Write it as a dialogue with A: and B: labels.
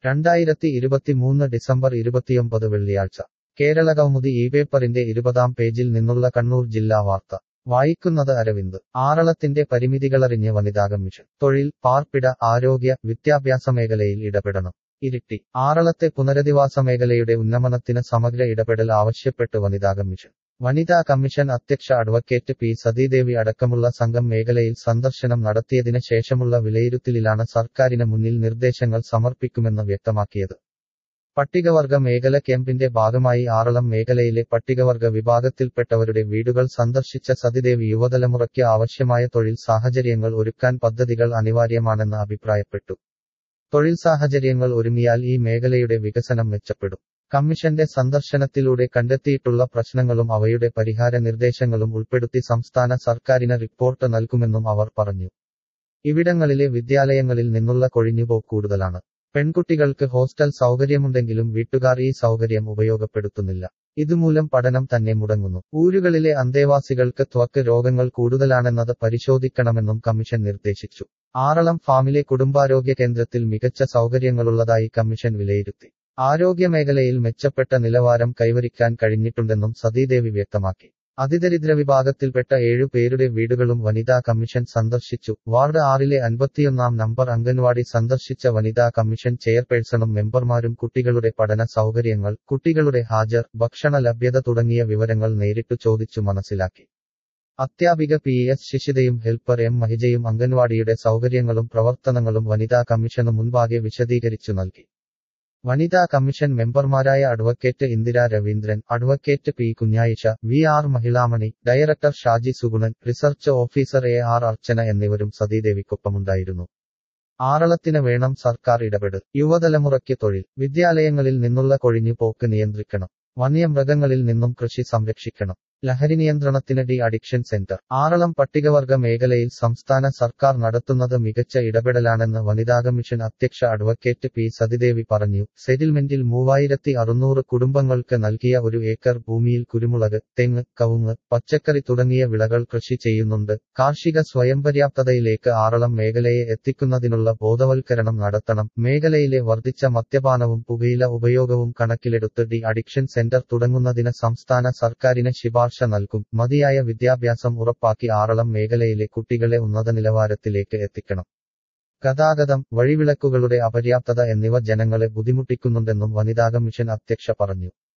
A: രണ്ടായിരത്തി ഇരുപത്തിമൂന്ന് ഡിസംബർ ഇരുപത്തിയൊമ്പത് വെള്ളിയാഴ്ച കേരള കൗമുദി ഈ പേപ്പറിന്റെ ഇരുപതാം പേജിൽ നിന്നുള്ള കണ്ണൂർ ജില്ലാ വാർത്ത വായിക്കുന്നത് അരവിന്ദ് ആറളത്തിന്റെ പരിമിതികളറിഞ്ഞ് വനിതാ കമ്മീഷൻ തൊഴിൽ പാർപ്പിട ആരോഗ്യ വിദ്യാഭ്യാസ മേഖലയിൽ ഇടപെടണം ഇരിട്ടി ആറളത്തെ പുനരധിവാസ മേഖലയുടെ ഉന്നമനത്തിന് സമഗ്ര ഇടപെടൽ ആവശ്യപ്പെട്ട് വനിതാ കമ്മീഷൻ വനിതാ കമ്മീഷൻ അധ്യക്ഷ അഡ്വക്കേറ്റ് പി സതീദേവി അടക്കമുള്ള സംഘം മേഖലയിൽ സന്ദർശനം നടത്തിയതിന് ശേഷമുള്ള വിലയിരുത്തലിലാണ് സർക്കാരിന് മുന്നിൽ നിർദ്ദേശങ്ങൾ സമർപ്പിക്കുമെന്ന് വ്യക്തമാക്കിയത് പട്ടികവർഗ മേഖല ക്യാമ്പിന്റെ ഭാഗമായി ആറളം മേഖലയിലെ പട്ടികവർഗ വിഭാഗത്തിൽപ്പെട്ടവരുടെ വീടുകൾ സന്ദർശിച്ച സതിദേവി യുവതലമുറയ്ക്ക് ആവശ്യമായ തൊഴിൽ സാഹചര്യങ്ങൾ ഒരുക്കാൻ പദ്ധതികൾ അനിവാര്യമാണെന്ന് അഭിപ്രായപ്പെട്ടു തൊഴിൽ സാഹചര്യങ്ങൾ ഒരുങ്ങിയാൽ ഈ മേഖലയുടെ വികസനം മെച്ചപ്പെടും കമ്മീഷന്റെ സന്ദർശനത്തിലൂടെ കണ്ടെത്തിയിട്ടുള്ള പ്രശ്നങ്ങളും അവയുടെ പരിഹാര നിർദ്ദേശങ്ങളും ഉൾപ്പെടുത്തി സംസ്ഥാന സർക്കാരിന് റിപ്പോർട്ട് നൽകുമെന്നും അവർ പറഞ്ഞു ഇവിടങ്ങളിലെ വിദ്യാലയങ്ങളിൽ നിന്നുള്ള കൊഴിഞ്ഞുപോക്ക് കൂടുതലാണ് പെൺകുട്ടികൾക്ക് ഹോസ്റ്റൽ സൗകര്യമുണ്ടെങ്കിലും വീട്ടുകാർ ഈ സൗകര്യം ഉപയോഗപ്പെടുത്തുന്നില്ല ഇതുമൂലം പഠനം തന്നെ മുടങ്ങുന്നു ഊരുകളിലെ അന്തേവാസികൾക്ക് ത്വക്ക് രോഗങ്ങൾ കൂടുതലാണെന്നത് പരിശോധിക്കണമെന്നും കമ്മീഷൻ നിർദ്ദേശിച്ചു ആറളം ഫാമിലെ കുടുംബാരോഗ്യ കേന്ദ്രത്തിൽ മികച്ച സൗകര്യങ്ങളുള്ളതായി കമ്മീഷൻ വിലയിരുത്തി ആരോഗ്യമേഖലയിൽ മെച്ചപ്പെട്ട നിലവാരം കൈവരിക്കാൻ കഴിഞ്ഞിട്ടുണ്ടെന്നും സതീദേവി വ്യക്തമാക്കി അതിദരിദ്ര വിഭാഗത്തിൽപ്പെട്ട ഏഴു പേരുടെ വീടുകളും വനിതാ കമ്മീഷൻ സന്ദർശിച്ചു വാർഡ് ആറിലെ അൻപത്തിയൊന്നാം നമ്പർ അംഗൻവാടി സന്ദർശിച്ച വനിതാ കമ്മീഷൻ ചെയർപേഴ്സണും മെമ്പർമാരും കുട്ടികളുടെ പഠന സൗകര്യങ്ങൾ കുട്ടികളുടെ ഹാജർ ഭക്ഷണ ലഭ്യത തുടങ്ങിയ വിവരങ്ങൾ നേരിട്ടു ചോദിച്ചു മനസ്സിലാക്കി അത്യാപിക പി എസ് ശിശിതയും ഹെൽപ്പർ എം മഹിജയും അംഗൻവാടിയുടെ സൗകര്യങ്ങളും പ്രവർത്തനങ്ങളും വനിതാ കമ്മീഷനു മുൻപാകെ വിശദീകരിച്ചു നൽകി വനിതാ കമ്മീഷൻ മെമ്പർമാരായ advocate Indira Raveendran advocate P Kunhayisha V R Mahilamani director Shaji Sugunan research officer A R Archana എന്നിവരും സതീദേവിക്കൊപ്പമുണ്ടായിരുന്നു ആറളത്തിന് വേണം സർക്കാർ ഇടപെടൽ യുവതലമുറയ്ക്ക് തൊഴിൽ വിദ്യാലയങ്ങളിൽ നിന്നുള്ള കൊഴിഞ്ഞുപോക്ക് നിയന്ത്രിക്കണം വന്യമൃഗങ്ങളിൽ നിന്നും കൃഷി സംരക്ഷിക്കണം ലഹരി നിയന്ത്രണത്തിന് ഡി അഡിക്ഷൻ സെന്റർ ആറളം പട്ടികവർഗ മേഖലയിൽ സംസ്ഥാന സർക്കാർ നടത്തുന്നത് മികച്ച ഇടപെടലാണെന്ന് വനിതാ കമ്മീഷൻ അധ്യക്ഷ അഡ്വക്കേറ്റ് പി സതിദേവി പറഞ്ഞു സെറ്റിൽമെന്റിൽ മൂവായിരത്തി അറുന്നൂറ് കുടുംബങ്ങൾക്ക് നൽകിയ ഒരു ഏക്കർ ഭൂമിയിൽ കുരുമുളക് തെങ്ങ് കവുങ്ങ് പച്ചക്കറി തുടങ്ങിയ വിളകൾ കൃഷി ചെയ്യുന്നുണ്ട് കാർഷിക സ്വയം പര്യാപ്തതയിലേക്ക് ആറളം മേഖലയെ എത്തിക്കുന്നതിനുള്ള ബോധവൽക്കരണം നടത്തണം മേഖലയിലെ വർദ്ധിച്ച മദ്യപാനവും പുകയില ഉപയോഗവും കണക്കിലെടുത്ത് ഡി അഡിക്ഷൻ സെന്റർ തുടങ്ങുന്നതിന് സംസ്ഥാന സർക്കാരിന് ശുപാർശ നൽകും മതിയായ വിദ്യാഭ്യാസം ഉറപ്പാക്കി ആറളം മേഖലയിലെ കുട്ടികളെ ഉന്നത നിലവാരത്തിലേക്ക് എത്തിക്കണം ഗതാഗതം വഴിവിളക്കുകളുടെ അപര്യാപ്തത എന്നിവ ജനങ്ങളെ ബുദ്ധിമുട്ടിക്കുന്നുണ്ടെന്നും വനിതാ കമ്മീഷൻ അധ്യക്ഷ പറഞ്ഞു